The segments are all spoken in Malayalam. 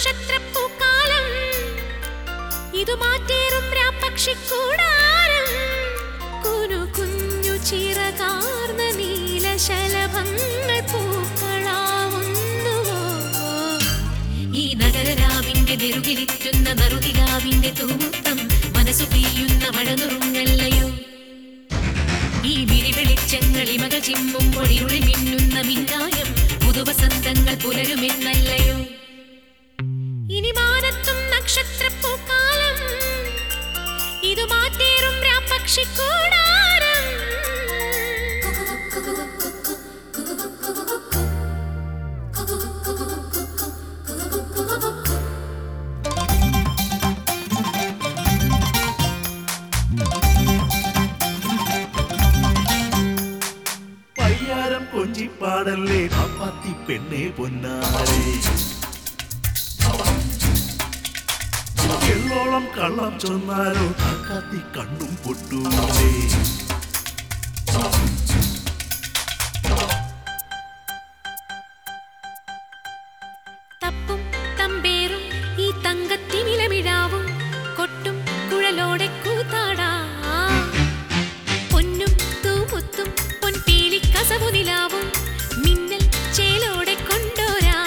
നക്ഷത്രപ്പൂക്കാലം ഇതു മാറ്റേറും രാപ്പക്ഷിക്കൂടാരം കുനു കുഞ്ഞു ചിറകാർന്ന നീലശലഭങ്ങൾ പൂക്കളാവുന്നുവോ ഈ നഗരരാവിന്റെ നെറുകിലിറ്റുന്ന നറുതിരാവിന്റെ തൂമുത്തം മനസ്സു പെയ്യുന്ന മഴനുറുങ്ങല്ലയോ ഈ വിരിവെളിച്ചങ്ങൾ ഇമകൾ ചിമ്മുമ്പോൾ ഇരുളി മിന്നുന്ന മിന്നായം പുതുവസന്തങ്ങൾ പുലരുമെന്നല്ലയോ ഇനി മാനത്തും നക്ഷത്രപ്പൂക്കാലം ഇതു മാറ്റേറും രാപ്പക്ഷിക്കൂടാരം പയ്യാരം കൊഞ്ചിപ്പാടല്ലേ പാപ്പാത്തി പെണ്ണെ പൊന്നാരെ എള്ളോളം കള്ളം ചൊന്നാലോ കാക്കാത്തി കണ്ണും പൊട്ടൂലേ തപ്പും തമ്പേറും ഈ തങ്കത്തിനിലമിഴാവും കൊട്ടും കുഴലോടെ കൂത്താടാ പൊന്നും തൂമുത്തും പൊൻപീലി കസവു നിലാവും മിന്നൽ ചേലോടെ കൊണ്ടോരാ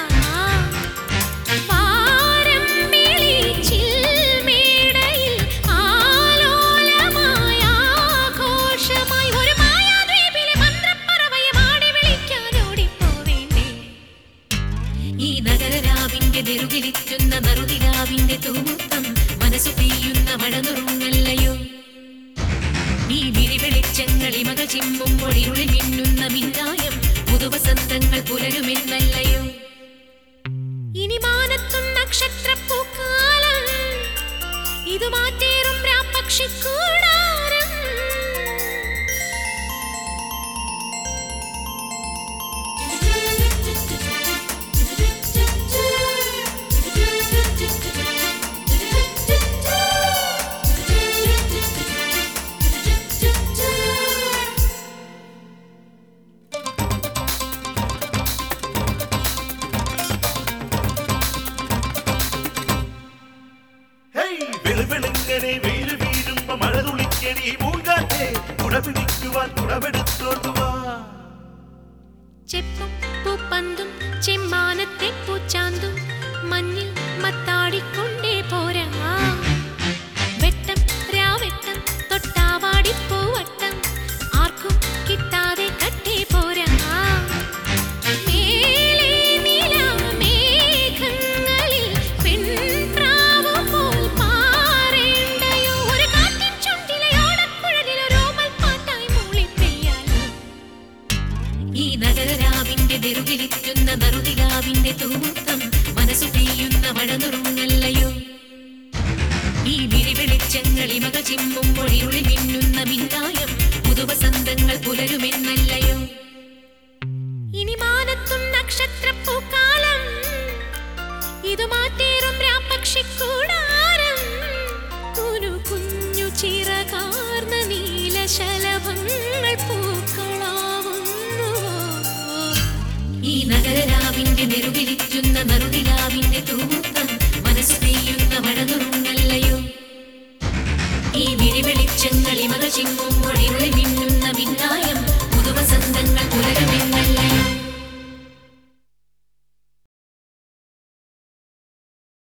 പാരമ്പിളി ചിൽമേടയിൽ ആലോലമായ ആഘോഷമായി ഒരു മായാദ്വീപിലെ മന്ത്രപ്പറവയെ മാടി വിളിക്കാനോടിപ്പോവേണ്ടേ ഈ നഗരരാവിന്റെ നെറുകിലിറ്റുന്ന നറുതിരാവിന്റെ തൂമുത്തം മനസ്സു പെയ്യുന്ന മഴനുറുങ്ങല്ലയോ ഈ വിരിവെളിച്ചങ്ങൾ ഇമകൾ ചിമ്മുമ്പോൾ ഇരുളി മിന്നുന്ന മിന്നായം പുതുവസന്തങ്ങൾ പുലരുമെന്നല്ലയോ ഇനി മാനത്തും നക്ഷത്രപ്പൂക്കാലം ഇതു മാറ്റേറും രാപ്പക്ഷിക്കൂടാരം ഹേയ് വെളുവെളുങ്ങനെ വെയിൽ വീഴുമ്പോ മഴ തുളിക്കണി പൂങ്കാറ്റേ കുട പിടിക്കുവാൻ കുടമെടുത്തോണ്ടുവാ ചെപ്പും പൂപ്പന്തും ചെമ്മാനത്തെ പൂച്ചാന്തും മഞ്ഞിൽ മത്താടിക്കൊണ്ടേ പോരാ വെട്ടം രാവെട്ടം തൊട്ടാവാടിപ്പൂവട്ടം ആർക്കും കിട്ടാതെ കട്ടേ പോരാ മേലേ നിലാമേഘങ്ങളിൽ പെൺപ്രാവു പോൽ പാറേണ്ടയോ ഒരു കാറ്റിൻ ചുണ്ടിലെ ഓടക്കുഴലിലൊരോമൽ പാട്ടായി മൂളിപ്പെയ്യാലോ ഈ നഗരരാവിന്റെ നെറുകിലിറ്റുന്ന നറുതിരാവിന്റെ തൂമുത്തം മനസ്സു പെയ്യുന്ന മഴനുറുങ്ങല്ലയോ ഈ വിരിവെളിച്ചങ്ങൾ ഇമകൾ ചിമ്മുമ്പോൾ ഇരുളി മിന്നുന്ന മിന്നായം പുതുവസന്തങ്ങൾ പുലരുമെന്നല്ലയോ ഇനി മാനത്തും നക്ഷത്രപ്പൂക്കാലം ഇതു മാറ്റേറും രാപ്പക്ഷിക്കൂടാരം കുനു കുഞ്ഞു ചിറകാ